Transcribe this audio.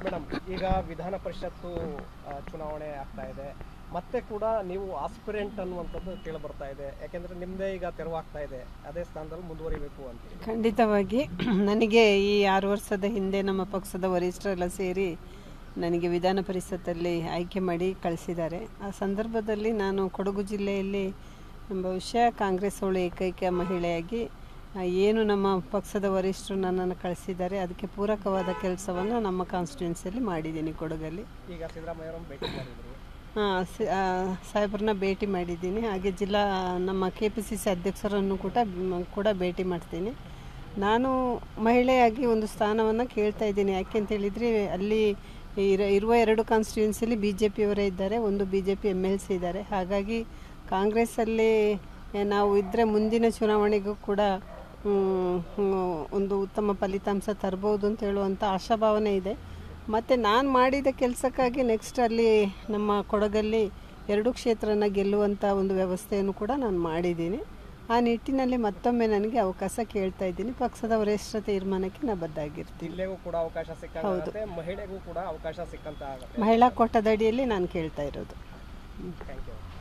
madam ಈಗ ವಿಧಾನ ಪರಿಷತ್ತು ಆ, ಚುನಾವಣೆ ಆಗ್ತಾ ಇದೆ ಮತ್ತೆ ಕೂಡ ನೀವು ಆಸ್ಪಿರೆಂಟ್ ಅನ್ನುವಂಥದ್ದು ಕೇಳಿ ಬರ್ತಾ ಇದೆ ಯಾಕೆಂದ್ರೆ ನಿಮ್ದೇ ಈಗ ತೆರವಾಗ್ತಾ ಇದೆ ಅದೇ ಸ್ಥಾನದಲ್ಲಿ ಮುಂದುವರಿಬೇಕು ಅಂತ ಖಂಡಿತವಾಗಿ ನನಗೆ ಈ ಆರು ವರ್ಷದ ಹಿಂದೆ ನಮ್ಮ ಪಕ್ಷದ ವರಿಷ್ಠರೆಲ್ಲ ಸೇರಿ ನನಗೆ ವಿಧಾನ ಪರಿಷತ್ತಲ್ಲಿ ಆಯ್ಕೆ ಮಾಡಿ ಕಳಿಸಿದ್ದಾರೆ ಆ ಸಂದರ್ಭದಲ್ಲಿ ನಾನು ಕೊಡಗು ಜಿಲ್ಲೆಯಲ್ಲಿ ಬಹುಶಃ ಕಾಂಗ್ರೆಸ್ ಅವಳು ಏಕೈಕ ಮಹಿಳೆಯಾಗಿ ಆ, ಏನು ನಮ್ಮ ಪಕ್ಷದ ವರಿಷ್ಠರು ನನ್ನನ್ನು ಕಳಿಸಿದ್ದಾರೆ ಅದಕ್ಕೆ ಪೂರಕವಾದ ಕೆಲಸವನ್ನು ನಮ್ಮ ಕಾನ್ಸ್ಟಿಟ್ಯೂನ್ಸಿಯಲ್ಲಿ ಮಾಡಿದ್ದೀನಿ ಕೊಡಗಲ್ಲಿ ಈಗ ಸಿದ್ದರಾಮಯ್ಯವ್ರನ್ನ ಭೇಟಿ ಮಾಡಿದ್ರಿ ಆ, ಸ- ಆ, ಸಾಹೇಬ್ರನ್ನ ಭೇಟಿ ಮಾಡಿದ್ದೀನಿ ಹಾಗೆ ಜಿಲ್ಲಾ ನಮ್ಮ ಕೆ ಪಿ ಸಿ ಸಿ ಅಧ್ಯಕ್ಷರನ್ನು ಕೂಡ ಮ್, ಕೂಡ ಭೇಟಿ ಮಾಡ್ತೀನಿ ನಾನು ಮಹಿಳೆಯಾಗಿ ಒಂದು ಸ್ಥಾನವನ್ನು ಕೇಳ್ತಾ ಇದ್ದೀನಿ ಯಾಕೆ ಅಂತ ಹೇಳಿದರೆ ಅಲ್ಲಿ ಇರ ಇರುವ ಎರಡು ಕಾನ್ಸ್ಟಿಟ್ಯೂನ್ಸಿಲಿ ಬಿ ಜೆ ಪಿಯವರೇ ಇದ್ದಾರೆ ಒಂದು B J P M L C ಇದ್ದಾರೆ ಹಾಗಾಗಿ ಕಾಂಗ್ರೆಸ್ಸಲ್ಲಿ ಏ, ನಾವು ಇದ್ದರೆ ಮುಂದಿನ ಚುನಾವಣೆಗೂ ಕೂಡ ಮ್, ಮ್, ಒಂದು ಉತ್ತಮ ಫಲಿತಾಂಶ ತರ್ಬೋದು ಅಂತ ಹೇಳುವಂಥ ಆಶಾಭಾವನೆ ಇದೆ ಮತ್ತು ನಾನು ಮಾಡಿದ ಕೆಲಸಕ್ಕಾಗಿ ನೆಕ್ಸ್ಟ್ ಅಲ್ಲಿ ನಮ್ಮ ಕೊಡಗಲ್ಲಿ ಎರಡು ಕ್ಷೇತ್ರನ ಗೆಲ್ಲುವಂಥ ಒಂದು ವ್ಯವಸ್ಥೆಯನ್ನು ಕೂಡ ನಾನು ಮಾಡಿದ್ದೀನಿ ಆ ನಿಟ್ಟಿನಲ್ಲಿ ಮತ್ತೊಮ್ಮೆ ನನಗೆ ಅವಕಾಶ ಕೇಳ್ತಾ ಇದ್ದೀನಿ ಪಕ್ಷದ ವರಿಷ್ಠ ತೀರ್ಮಾನಕ್ಕೆ ನಾನು ಬದ್ಧಾಗಿರ್ತೀನಿ ಜಿಲ್ಲೆಗೂ ಕೂಡ ಅವಕಾಶ ಸಿಕ್ಕಂತಾಗುತ್ತೆ ಮಹಿಳೆಗೂ ಕೂಡ ಅವಕಾಶ ಸಿಕ್ಕಂತ ಆಗುತ್ತೆ ಮಹಿಳಾ ಕೋಟದಡಿಯಲ್ಲಿ ನಾನು ಕೇಳ್ತಾ ಇರೋದು ಥ್ಯಾಂಕ್ ಯು